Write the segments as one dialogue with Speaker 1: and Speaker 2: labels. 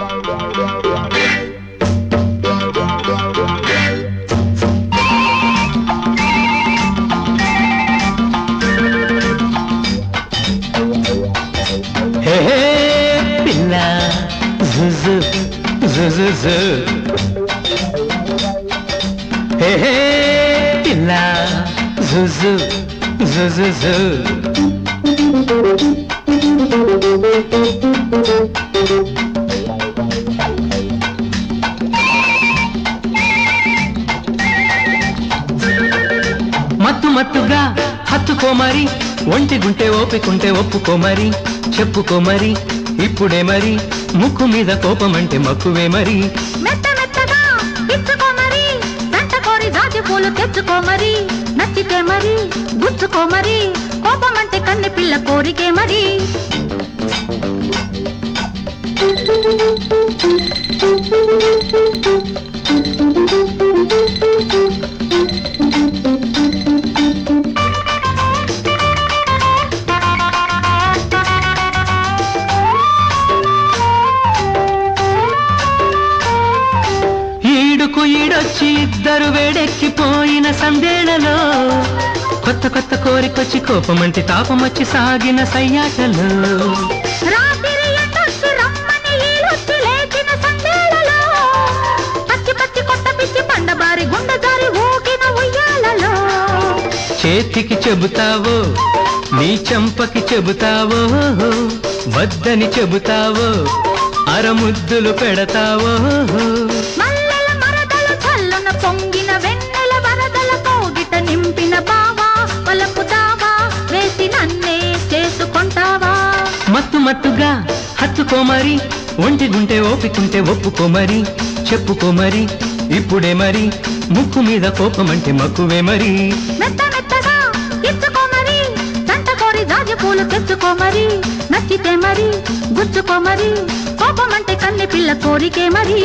Speaker 1: హే హే, పిల్ల జుజు జుజుజు హే హే, పిల్ల జుజు జుజుజు మత్తు మత్తుగా హత్తుకోమరి ఒంటి గుంటే ఓపికుంటే ఒప్పుకోమరి చెప్పుకోమరి ఇప్పుడే మరి ముక్కు మీద కోపం అంటే మక్కువే మరి
Speaker 2: మెత్త మెత్తగా ఇచ్చుకో మరి వెంట కోరి జాజి పూలు తెచ్చుకో మరి నచ్చితే మరి గుచ్చుకో మరి కోపం అంటే కన్నె పిల్ల కోరికే మరి
Speaker 1: ఈడుకు ఈడొచ్చి ఇద్దరు వేడెక్కిపోయిన సందేళలో కొత్త కొత్త కోరికొచ్చి కోపమంటి తాపమొచ్చి సాగిన సయ్యాటలో
Speaker 2: రాత్రి ఎండొచ్చి రమ్మని ఈలొచ్చి లేచిన సందేళలో పచ్చి పచ్చి కొత్త పిచ్చి పండబారి గుండె జారి ఊగిన ఉయ్యాలలో
Speaker 1: చేతికి చెబుతావో నీ చంపకి చెబుతావో వద్దని చెబుతావో అరముద్దులు పెడతావో
Speaker 2: మల్లెల మరదల చల్లున పొంగిన వెన్నెల వరదల కోగిట నింపిన బావా వలపు దావా వేసి నన్నే చేసుకుంటావా
Speaker 1: మత్తు మత్తుగా హత్తుకోమరి ఒంటి గుంటే ఓపికుంటే ఒప్పుకోమరి చెప్పుకోమరి ఇప్పుడే మరి ముక్కు మీద కోపమంటే మక్కువే మరి
Speaker 2: మెత్త మెత్తగా ఇచ్చుకో మరి జంట కోరి జాజి పూలు తెచ్చుకో మరి నచ్చితే మరి గుచ్చుకో మరి కోపం అంటే కన్నె పిల్ల కోరికే మరి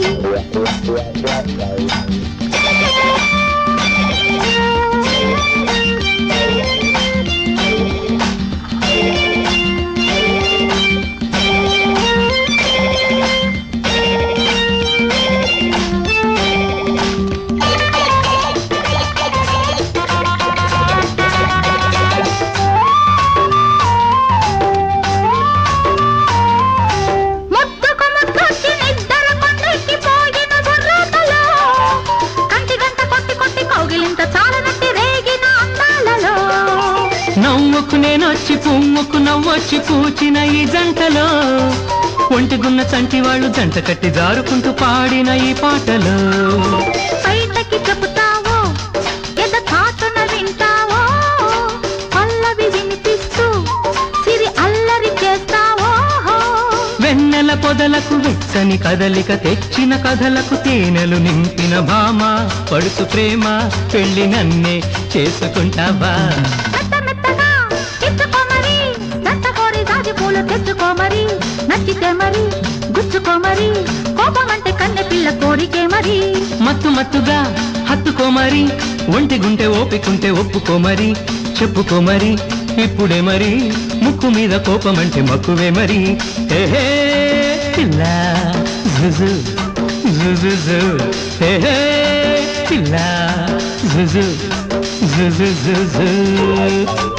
Speaker 2: ముద్దుకు ముద్దొచ్చి నిద్ర కొండెక్కిపోయిన బుర్రకలో కంటి గంట కొట్టి కొట్టి కౌగిలింత చాలనట్టి రేగిన అందాలలో
Speaker 1: నవ్వుకు నేనొచ్చి పువ్వుకు నవ్వొచ్చి పూచిన ఈ జంటలో ఒంటిగున్న చంటి వాళ్ళు జంట కట్టి జారుకుంటూ పాడిన ఈ పాటలో
Speaker 2: బయటకి చెబుతావో ఎద చాటున వింటావో పల్లవి వినిపిస్తూ సిరి అల్లరి చేస్తావో
Speaker 1: వెన్నెల పొదలకు వెచ్చని కదలిక తెచ్చిన కథలకు తేనెలు నింపిన భామ పడుతు ప్రేమ పెళ్లి నన్నే చేసుకుంటావా
Speaker 2: మెత్త మెత్తగా ఇచ్చుకో మరి జంట కోరి జాజి పూలు తెచ్చుకో మరి నచ్చితే మరి గుచ్చుకో మరి కోపం అంటే కన్నె పిల్ల కోరికే మరి
Speaker 1: మత్తు మత్తుగా హత్తుకోమరి ఒంటి గుంటే ఓపికుంటే ఒప్పుకోమరి చెప్పుకోమరి ఇప్పుడే మరి ముక్కు మీద కోపమంటే మక్కువే మరి హే పిల్ల జుజు జుజుజు హే పిల్ల జుజు జుజుజుజు